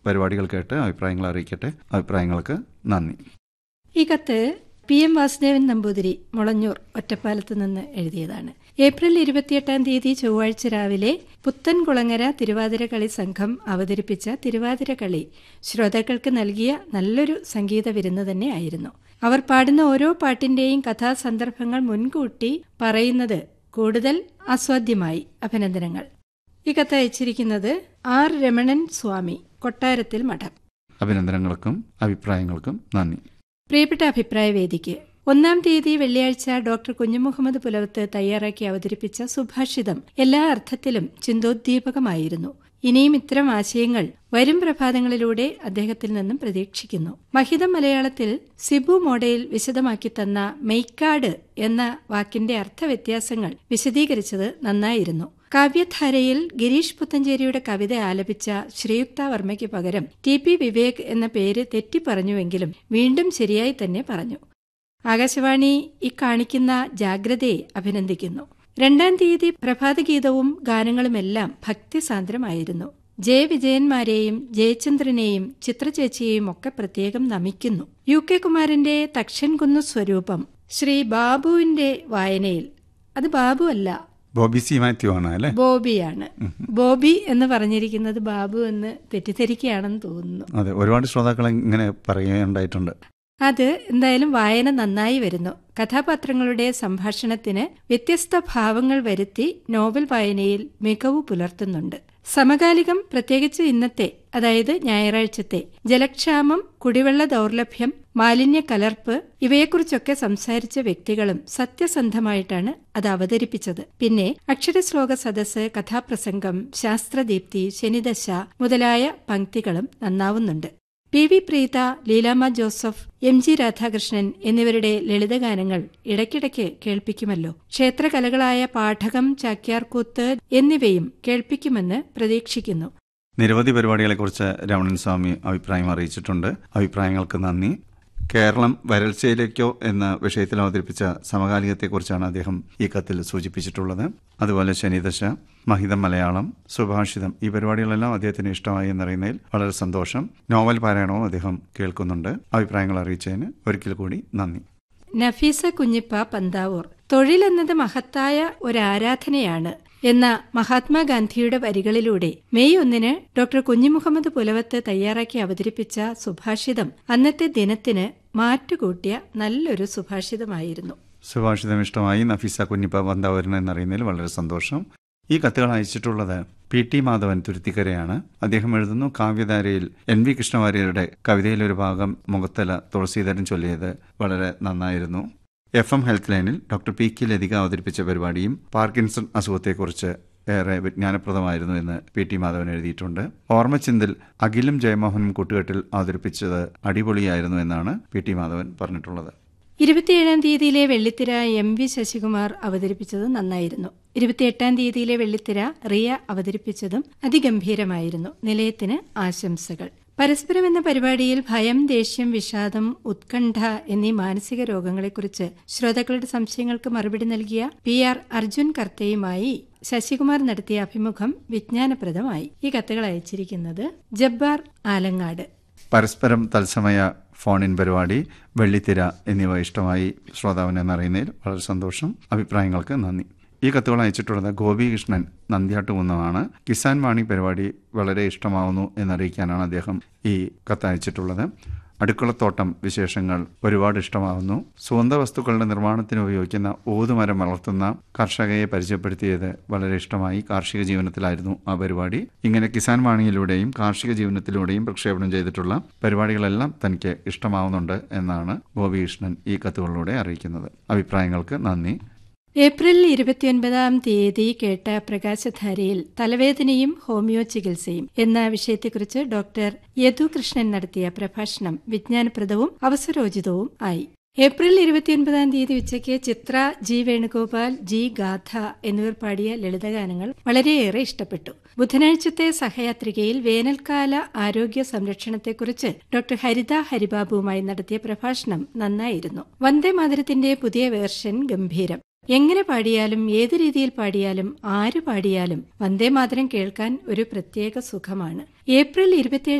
പരിപാടികൾ കേട്ട് അഭിപ്രായങ്ങൾ അറിയിക്കട്ടെ അഭിപ്രായങ്ങൾക്ക് നന്ദി ഈ കത്ത് പി എം വാസുദേവൻ നമ്പൂതിരി മുളഞ്ഞൂർ ഒറ്റപ്പാലത്ത് നിന്ന് എഴുതിയതാണ് ഏപ്രിൽ ഇരുപത്തിയെട്ടാം തീയതി ചൊവ്വാഴ്ച രാവിലെ പുത്തൻകുളങ്ങര തിരുവാതിര കളി സംഘം അവതരിപ്പിച്ച തിരുവാതിര കളി ശ്രോതാക്കൾക്ക് നൽകിയ നല്ലൊരു സംഗീത വിരുന്ന് തന്നെയായിരുന്നു അവർ പാടുന്ന ഓരോ പാട്ടിന്റെയും കഥാസന്ദർഭങ്ങൾ മുൻകൂട്ടി പറയുന്നത് കൂടുതൽ ആസ്വാദ്യമായി അഭിനന്ദനങ്ങൾ ഈ കത്ത് അയച്ചിരിക്കുന്നത് ആർ രമണൻ സ്വാമി കൊട്ടാരത്തിൽ മഠം അഭിനന്ദനങ്ങൾക്കും അഭിപ്രായങ്ങൾക്കും നന്ദി പ്രിയപ്പെട്ട അഭിപ്രായ വേദിക്ക് ഒന്നാം തീയതി വെള്ളിയാഴ്ച ഡോക്ടർ കുഞ്ഞുമുഹമ്മദ് പുലവത്ത് തയ്യാറാക്കി അവതരിപ്പിച്ച സുഭാഷിതം എല്ലാ അർത്ഥത്തിലും ചിന്തോദ്ദീപകമായിരുന്നു ഇനിയും ഇത്തരം ആശയങ്ങൾ വരും പ്രഭാതങ്ങളിലൂടെ അദ്ദേഹത്തിൽ നിന്നും പ്രതീക്ഷിക്കുന്നു മഹിതം മലയാളത്തിൽ സിബു മോഡയിൽ വിശദമാക്കി തന്ന മെയ്ക്കാട് എന്ന വാക്കിന്റെ അർത്ഥവ്യത്യാസങ്ങൾ വിശദീകരിച്ചത് നന്നായിരുന്നു കാവ്യധാരയിൽ ഗിരീഷ് പുത്തഞ്ചേരിയുടെ കവിത ആലപിച്ച ശ്രീയുക്ത വർമ്മയ്ക്ക് പകരം ടി പി വിവേക് എന്ന പേര് തെറ്റിപ്പറഞ്ഞുവെങ്കിലും വീണ്ടും ശരിയായി തന്നെ പറഞ്ഞു ആകാശവാണി ഇക്കാണിക്കുന്ന ജാഗ്രതയെ അഭിനന്ദിക്കുന്നു രണ്ടാം തീയതി പ്രഭാതഗീതവും ഗാനങ്ങളുമെല്ലാം ഭക്തിസാന്ദ്രമായിരുന്നു ജയവിജയന്മാരെയും ജയചന്ദ്രനെയും ചിത്രചേച്ചിയെയും ഒക്കെ പ്രത്യേകം നമിക്കുന്നു യു കെ കുമാരന്റെ തക്ഷൻകുന്നു സ്വരൂപം ശ്രീ ബാബുവിന്റെ വായനയിൽ അത് ബാബു അല്ല ബോബി സി മാത്യു ആണ് അല്ലേ ബോബിയാണ് ബോബി എന്ന് പറഞ്ഞിരിക്കുന്നത് ബാബു എന്ന് തെറ്റിദ്ധരിക്കുകയാണെന്ന് തോന്നുന്നു അതെ ഒരുപാട് ശ്രോതാക്കൾ ഇങ്ങനെ പറയുകയുണ്ടായിട്ടുണ്ട് അത് എന്തായാലും വായന നന്നായി വരുന്നു കഥാപാത്രങ്ങളുടെ സംഭാഷണത്തിന് വ്യത്യസ്ത ഭാവങ്ങൾ വരുത്തി നോവൽ വായനയിൽ മികവ് പുലർത്തുന്നുണ്ട് സമകാലികം പ്രത്യേകിച്ച് ഇന്നത്തെ അതായത് ഞായറാഴ്ചത്തെ ജലക്ഷാമം കുടിവെള്ള ദൗർലഭ്യം മാലിന്യ കലർപ്പ് ഇവയെക്കുറിച്ചൊക്കെ സംസാരിച്ച വ്യക്തികളും സത്യസന്ധമായിട്ടാണ് അത് അവതരിപ്പിച്ചത് പിന്നെ അക്ഷരശ്ലോക സദസ് കഥാപ്രസംഗം ശാസ്ത്രദീപ്തി ശനിദശ മുതലായ പങ്ക്തികളും നന്നാവുന്നുണ്ട് P V Preetha Leelamma Joseph M G Radhakrishnan എന്നിവരുടെ ലളിതഗാനങ്ങൾ ഇടയ്ക്കിടയ്ക്ക് കേൾപ്പിക്കുമല്ലോ ക്ഷേത്രകലകളായ പാഠകം ചാക്യാർകൂത്ത് എന്നിവയും കേൾപ്പിക്കുമെന്ന് പ്രതീക്ഷിക്കുന്നു നിരവധി പരിപാടികളെക്കുറിച്ച് രമണൻ സ്വാമി അഭിപ്രായം അറിയിച്ചിട്ടുണ്ട് അഭിപ്രായങ്ങൾക്ക് നന്ദി കേരളം വരൾച്ചയിലേക്കോ എന്ന വിഷയത്തിൽ അവതരിപ്പിച്ച സമകാലികത്തെക്കുറിച്ചാണ് അദ്ദേഹം ഈ കത്തിൽ സൂചിപ്പിച്ചിട്ടുള്ളത് അതുപോലെ ശനിദശ മഹിതം മലയാളം സുഭാഷിതം ഈ പരിപാടികളെല്ലാം അദ്ദേഹത്തിന് ഇഷ്ടമായി എന്നറിയുന്നതിൽ വളരെ സന്തോഷം നോവൽ പാരായണവും അദ്ദേഹം കേൾക്കുന്നുണ്ട് അഭിപ്രായങ്ങൾ അറിയിച്ചതിന് ഒരിക്കൽ കൂടി നന്ദി നഫീസ കുഞ്ഞിപ്പ പന്താവൂർ തൊഴിലെന്നത് മഹത്തായ ഒരാരാധനയാണ് എന്ന മഹാത്മാഗാന്ധിയുടെ വരികളിലൂടെ മെയ് ഒന്നിന് ഡോക്ടർ കുഞ്ഞിമുഹമ്മദ് പുലവത്ത് തയ്യാറാക്കി അവതരിപ്പിച്ച സുഭാഷിതം അന്നത്തെ ദിനത്തിന് മാറ്റുകൂട്ടിയ നല്ലൊരു സുഭാഷിതമായിരുന്നു സുഭാഷിതം ഇഷ്ടമായി നഫീസ കുഞ്ഞിപ്പ വന്താവരൻ എന്നറിയുന്നതിൽ വളരെ സന്തോഷം ഈ കത്തുകൾ അയച്ചിട്ടുള്ളത് പി ടി മാധവൻ തുരുത്തിക്കരയാണ് അദ്ദേഹം എഴുതുന്നു കാവ്യധാരയിൽ എൻ വി കൃഷ്ണവാര്യരുടെ കവിതയിലൊരു ഭാഗം മുഖത്തല തുളസീധരൻ ചൊല്ലിയത് വളരെ നന്നായിരുന്നു എഫ് എം ഹെൽത്ത് ലൈനിൽ ഡോക്ടർ പി കെ ലതിക അവതരിപ്പിച്ച പരിപാടിയും പാർക്കിൻസൺ അസുഖത്തെക്കുറിച്ച് ഏറെ വിജ്ഞാനപ്രദമായിരുന്നു എന്ന് പി ടി മാധവൻ എഴുതിയിട്ടുണ്ട് ഓർമ്മച്ചിന്തിൽ അഖിലും ജയമോഹനും കൂട്ടുകെട്ടിൽ അവതരിപ്പിച്ചത് അടിപൊളിയായിരുന്നു എന്നാണ് പി ടി മാധവൻ പറഞ്ഞിട്ടുള്ളത് ഇരുപത്തിയേഴാം തീയതിയിലെ വെള്ളിത്തിര എം വി ശശികുമാർ അവതരിപ്പിച്ചത് നന്നായിരുന്നു ഇരുപത്തിയെട്ടാം തീയതിയിലെ വെള്ളിത്തിര റിയ അവതരിപ്പിച്ചതും അതിഗംഭീരമായിരുന്നു നിലയത്തിന് ആശംസകൾ പരസ്പരം എന്ന പരിപാടിയിൽ ഭയം ദേഷ്യം വിഷാദം ഉത്കണ്ഠ എന്നീ മാനസിക രോഗങ്ങളെക്കുറിച്ച് ശ്രോതാക്കളുടെ സംശയങ്ങൾക്ക് മറുപടി നൽകിയ പി ആർ അർജുൻ കർത്തയുമായി ശശികുമാർ നടത്തിയ അഭിമുഖം വിജ്ഞാനപ്രദമായി ഈ കത്തുകൾ അയച്ചിരിക്കുന്നത് ജബ്ബാർ ആലങ്ങാട് പരസ്പരം തത്സമയ ഫോൺ ഇൻ പരിപാടി വെള്ളിത്തിര എന്നിവ ഇഷ്ടമായി ശ്രോതാവിനെ എന്നറിയുന്നതിൽ വളരെ സന്തോഷം അഭിപ്രായങ്ങൾക്ക് നന്ദി ഈ കത്തുകൾ അയച്ചിട്ടുള്ളത് ഗോപികൃഷ്ണൻ നന്ദ്യാട്ടുകുന്നമാണ് കിസാൻ വാണി പരിപാടി വളരെ ഇഷ്ടമാവുന്നു എന്നറിയിക്കാനാണ് അദ്ദേഹം ഈ കത്ത് അയച്ചിട്ടുള്ളത് അടുക്കളത്തോട്ടം വിശേഷങ്ങൾ ഒരുപാട് ഇഷ്ടമാവുന്നു സുഗന്ധ വസ്തുക്കളുടെ നിർമ്മാണത്തിന് ഉപയോഗിക്കുന്ന ഊതുമരം വളർത്തുന്ന കർഷകയെ പരിചയപ്പെടുത്തിയത് വളരെ ഇഷ്ടമായി കാർഷിക ജീവനത്തിലായിരുന്നു ആ പരിപാടി ഇങ്ങനെ കിസാൻ വാണിയിലൂടെയും കാർഷിക ജീവനത്തിലൂടെയും പ്രക്ഷേപണം ചെയ്തിട്ടുള്ള പരിപാടികളെല്ലാം തനിക്ക് ഇഷ്ടമാവുന്നുണ്ട് എന്നാണ് ഗോപികൃഷ്ണൻ ഈ കത്തുകളിലൂടെ അറിയിക്കുന്നത് അഭിപ്രായങ്ങൾക്ക് നന്ദി ഏപ്രിൽ ഇരുപത്തിയൊൻപതാം തീയതി കേട്ട പ്രകാശധാരയിൽ തലവേദനയും ഹോമിയോ ചികിത്സയും എന്ന വിഷയത്തെക്കുറിച്ച് ഡോക്ടർ യദു കൃഷ്ണൻ നടത്തിയ പ്രഭാഷണം വിജ്ഞാനപ്രദവും അവസരോചിതവും ആയി ഏപ്രിൽ ഇരുപത്തിയൊൻപതാം തീയതി ഉച്ചയ്ക്ക് ചിത്ര ജി വേണുഗോപാൽ ജി ഗാഥ എന്നിവർ പാടിയ ലളിതഗാനങ്ങൾ വളരെയേറെ ഇഷ്ടപ്പെട്ടു ബുധനാഴ്ചത്തെ സഹയാത്രികയിൽ വേനൽക്കാല ആരോഗ്യ സംരക്ഷണത്തെക്കുറിച്ച് ഡോക്ടർ ഹരിത ഹരിബാബുവുമായി നടത്തിയ പ്രഭാഷണം നന്നായിരുന്നു വന്ദേ മാതരത്തിന്റെ പുതിയ വേർഷൻ ഗംഭീരം എങ്ങനെ പാടിയാലും ഏത് രീതിയിൽ പാടിയാലും ആര് പാടിയാലും വന്ദേ മാതരം കേൾക്കാൻ ഒരു പ്രത്യേക സുഖമാണ് ഏപ്രിൽ ഇരുപത്തിയേഴ്